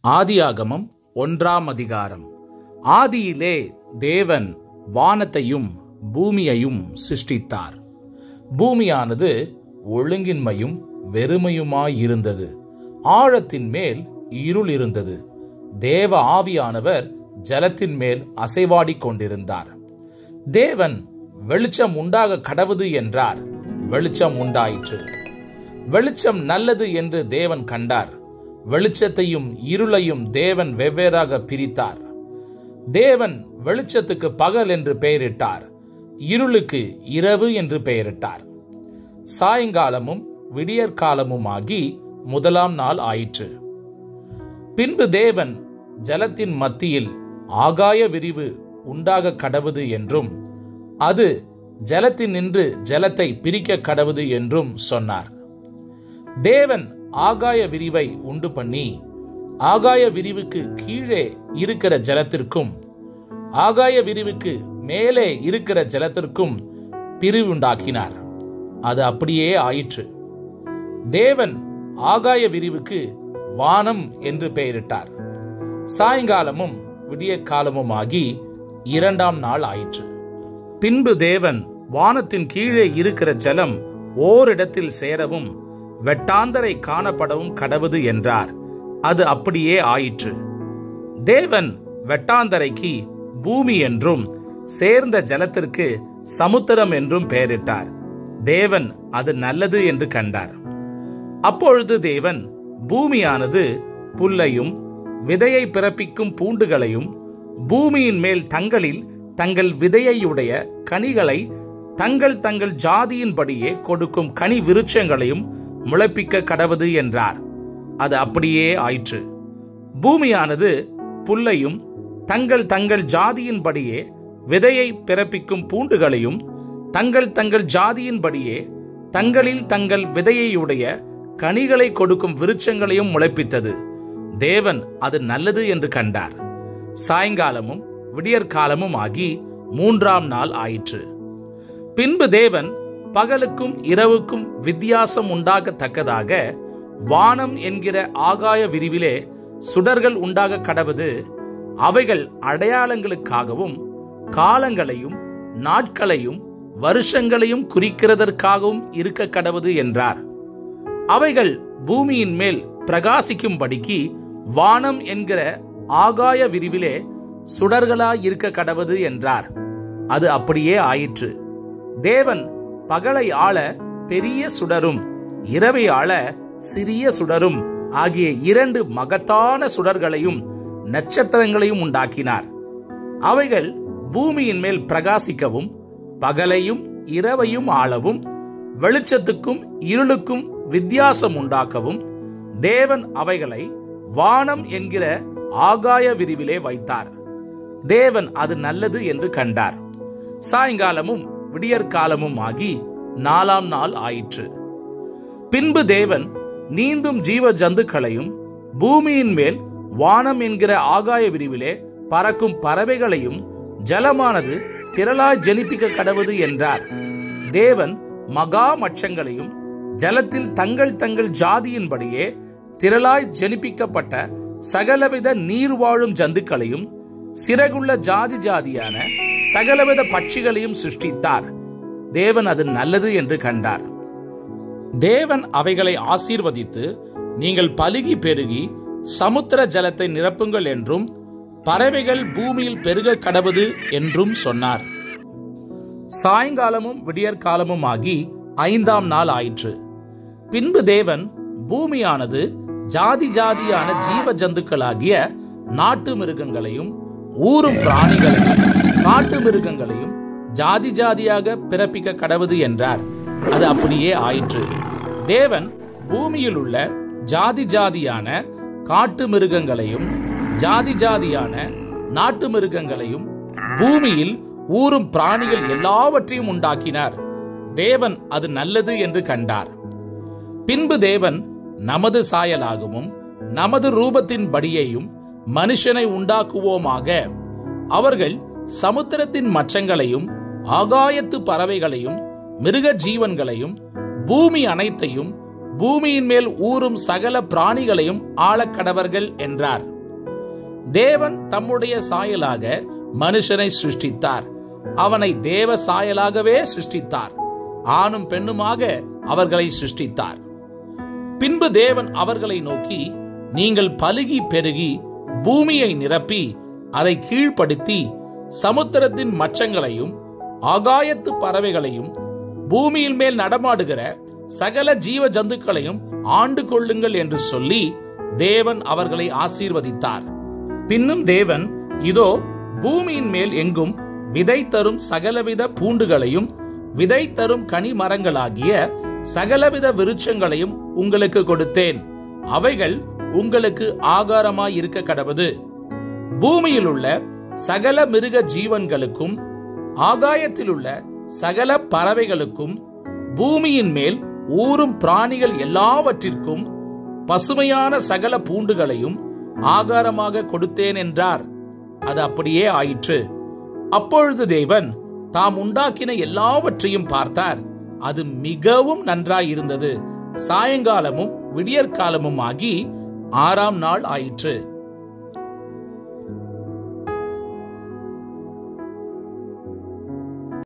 ஆதியாகமம் ஒன்றாம் அதிகாரம் ஆதியிலே தேவன் வானத்தையும் பூமியையும் சிருஷ்டித்தார் பூமியானது ஒழுங்கின்மையும் வெறுமையுமாயிருந்தது ஆழத்தின் மேல் இருள் இருந்தது தேவ ஆவியானவர் ஜலத்தின் மேல் அசைவாடிக் கொண்டிருந்தார் தேவன் வெளிச்சம் உண்டாக கடவுது என்றார் வெளிச்சம் உண்டாயிற்று வெளிச்சம் நல்லது என்று தேவன் கண்டார் வெளிச்சத்தையும் இருளையும் தேவன் வெவ்வேறாக பிரித்தார் தேவன் வெளிச்சத்துக்கு பகல் என்று பெயரிட்டார் இருளுக்கு இரவு என்று பெயரிட்டார் சாயங்காலமும் விடியற்காலமுமாகி முதலாம் நாள் ஆயிற்று பின்பு தேவன் ஜலத்தின் மத்தியில் ஆகாய விரிவு உண்டாக கடவுது என்றும் அது ஜலத்தின் நின்று ஜலத்தை பிரிக்க கடவுது என்றும் சொன்னார் தேவன் ஆகாய விரிவை உண்டு பண்ணி ஆகாய விரிவுக்கு கீழே இருக்கிற ஜலத்திற்கும் ஆகாய விரிவுக்கு மேலே இருக்கிற ஜலத்திற்கும் பிரிவுண்டாக்கினார் அது அப்படியே ஆயிற்று தேவன் ஆகாய விரிவுக்கு வானம் என்று பெயரிட்டார் சாயங்காலமும் விடிய காலமுமாகி இரண்டாம் நாள் ஆயிற்று பின்பு தேவன் வானத்தின் கீழே இருக்கிற ஜலம் ஓரிடத்தில் சேரவும் வெட்டாந்தரை காணப்படவும் கடவுது என்றார் அது அப்படியே ஆயிற்று தேவன் வெட்டாந்தரைக்கு பூமி என்றும் சேர்ந்த ஜலத்திற்கு சமுத்திரம் என்றும் பெயரிட்டார் தேவன் அது நல்லது என்று கண்டார் அப்பொழுது தேவன் பூமியானது புல்லையும் விதையை பிறப்பிக்கும் பூண்டுகளையும் பூமியின் மேல் தங்களில் தங்கள் விதையுடைய கனிகளை தங்கள் தங்கள் ஜாதியின்படியே கொடுக்கும் கனி விருட்சங்களையும் முளைப்பிக்க கடவுது என்றார் அது அப்படியே ஆயிற்று பூமியானது புல்லையும் தங்கள் தங்கள் ஜாதியின்படியே விதையை பிறப்பிக்கும் பூண்டுகளையும் தங்கள் தங்கள் ஜாதியின்படியே தங்களில் தங்கள் விதையுடைய கனிகளை கொடுக்கும் விருட்சங்களையும் முளைப்பித்தது தேவன் அது நல்லது என்று கண்டார் சாயங்காலமும் விடியற்காலமும் ஆகி மூன்றாம் நாள் ஆயிற்று பின்பு தேவன் பகலுக்கும் இரவுக்கும் வித்தியாசம் உண்டாகத்தக்கதாக வானம் என்கிற ஆகாய விரிவிலே சுடர்கள் உண்டாக கடவது அவைகள் அடையாளங்களுக்காகவும் காலங்களையும் நாட்களையும் வருஷங்களையும் குறிக்கிறதற்காகவும் இருக்க கடவுது என்றார் அவைகள் பூமியின் மேல் பிரகாசிக்கும்படிக்கு வானம் என்கிற ஆகாய விரிவிலே சுடர்களாய் இருக்க கடவுது என்றார் அது அப்படியே ஆயிற்று தேவன் பகலை ஆள பெரிய சுடரும் இரவை ஆள சிறிய சுடரும் ஆகிய இரண்டு மகத்தான சுடர்களையும் நட்சத்திரங்களையும் உண்டாக்கினார் அவைகள் பூமியின் மேல் பிரகாசிக்கவும் பகலையும் இரவையும் ஆளவும் வெளிச்சத்துக்கும் இருளுக்கும் வித்தியாசம் உண்டாக்கவும் தேவன் அவைகளை வானம் என்கிற ஆகாய விரிவிலே வைத்தார் தேவன் அது நல்லது என்று கண்டார் சாயங்காலமும் விடியற்காலமும் ஆகி நாலாம் நாள் ஆயிற்று பின்பு தேவன் நீந்தும் ஜீவ ஜந்துக்களையும் பூமியின் மேல் வானம் என்கிற ஆகாய விரிவிலே பறக்கும் பறவைகளையும் ஜலமானது திரளாய் ஜனிப்பிக்க கடவுது என்றார் தேவன் மகா மச்சங்களையும் ஜலத்தில் தங்கள் தங்கள் ஜாதியின்படியே திரளாய் ஜனிப்பிக்கப்பட்ட சகலவித நீர் வாழும் ஜந்துக்களையும் சிறகுள்ள ஜாதி ஜாதியான சகலவித பட்சிகளையும் சிருஷ்டித்தார் தேவன் அது நல்லது என்று கண்டார் தேவன் அவைகளை ஆசீர்வதித்து நீங்கள் பலுகி பெருகி சமுத்திர ஜலத்தை நிரப்புங்கள் என்றும் பறவைகள் பூமியில் பெருக கடவுது என்றும் சொன்னார் சாயங்காலமும் விடியற்காலமும் ஆகி ஐந்தாம் நாள் ஆயிற்று பின்பு தேவன் பூமியானது ஜாதி ஜாதியான ஜீவ ஜந்துக்களாகிய நாட்டு மிருகங்களையும் ஊரும் பிராணிகளையும் காட்டு மிருகங்களையும் ஜாதி ஜாதியாக பிறப்பிக்க கடவுது என்றார் அது அப்படியே ஆயிற்று தேவன் பூமியில் உள்ள ஜாதி ஜாதியான காட்டு மிருகங்களையும் ஜாதி ஜாதியான நாட்டு மிருகங்களையும் பூமியில் ஊரும் பிராணிகள் எல்லாவற்றையும் உண்டாக்கினார் தேவன் அது நல்லது என்று கண்டார் பின்பு தேவன் நமது சாயலாகவும் நமது ரூபத்தின் படியையும் மனுஷனை உண்டாக்குவோமாக அவர்கள் சமுத்திரத்தின் மச்சங்களையும் ஆகாயத்து பறவைகளையும் மிருக ஜீவன்களையும் பூமி அனைத்தையும் பூமியின் மேல் ஊறும் சகல பிராணிகளையும் ஆளக்கடவர்கள் என்றார் தேவன் தம்முடைய சாயலாக மனுஷனை சிருஷ்டித்தார் அவனை தேவ சாயலாகவே சிருஷ்டித்தார் ஆணும் பெண்ணுமாக அவர்களை சிருஷ்டித்தார் பின்பு தேவன் அவர்களை நோக்கி நீங்கள் பலுகி பெருகி பூமியை நிரப்பி அதை கீழ்ப்படுத்தி சமுத்திரத்தின் மச்சங்களையும் ஆகாயத்து பறவைகளையும் பூமியில் மேல் நடமாடுகிற சகல ஜீவ ஜந்துக்களையும் ஆண்டு கொள்ளுங்கள் என்று சொல்லி தேவன் அவர்களை ஆசீர்வதித்தார் பின்னும் தேவன் இதோ பூமியின் மேல் எங்கும் விதை தரும் சகலவித பூண்டுகளையும் விதை தரும் கனி மரங்களாகிய சகலவித விருட்சங்களையும் உங்களுக்கு கொடுத்தேன் அவைகள் உங்களுக்கு ஆகாரமாய் இருக்க கடவது பூமியில் உள்ள சகல மிருக ஜீவன்களுக்கும் ஆகாயத்தில் உள்ள சகல பறவைகளுக்கும் பூமியின் மேல் ஊறும் பிராணிகள் எல்லாவற்றிற்கும் பசுமையான சகல பூண்டுகளையும் ஆகாரமாக கொடுத்தேன் என்றார் அது அப்படியே ஆயிற்று அப்பொழுது தேவன் தாம் உண்டாக்கின எல்லாவற்றையும் பார்த்தார் அது மிகவும் நன்றாயிருந்தது சாயங்காலமும் விடியற்காலமும் ஆகி ஆறாம் நாள் ஆயிற்று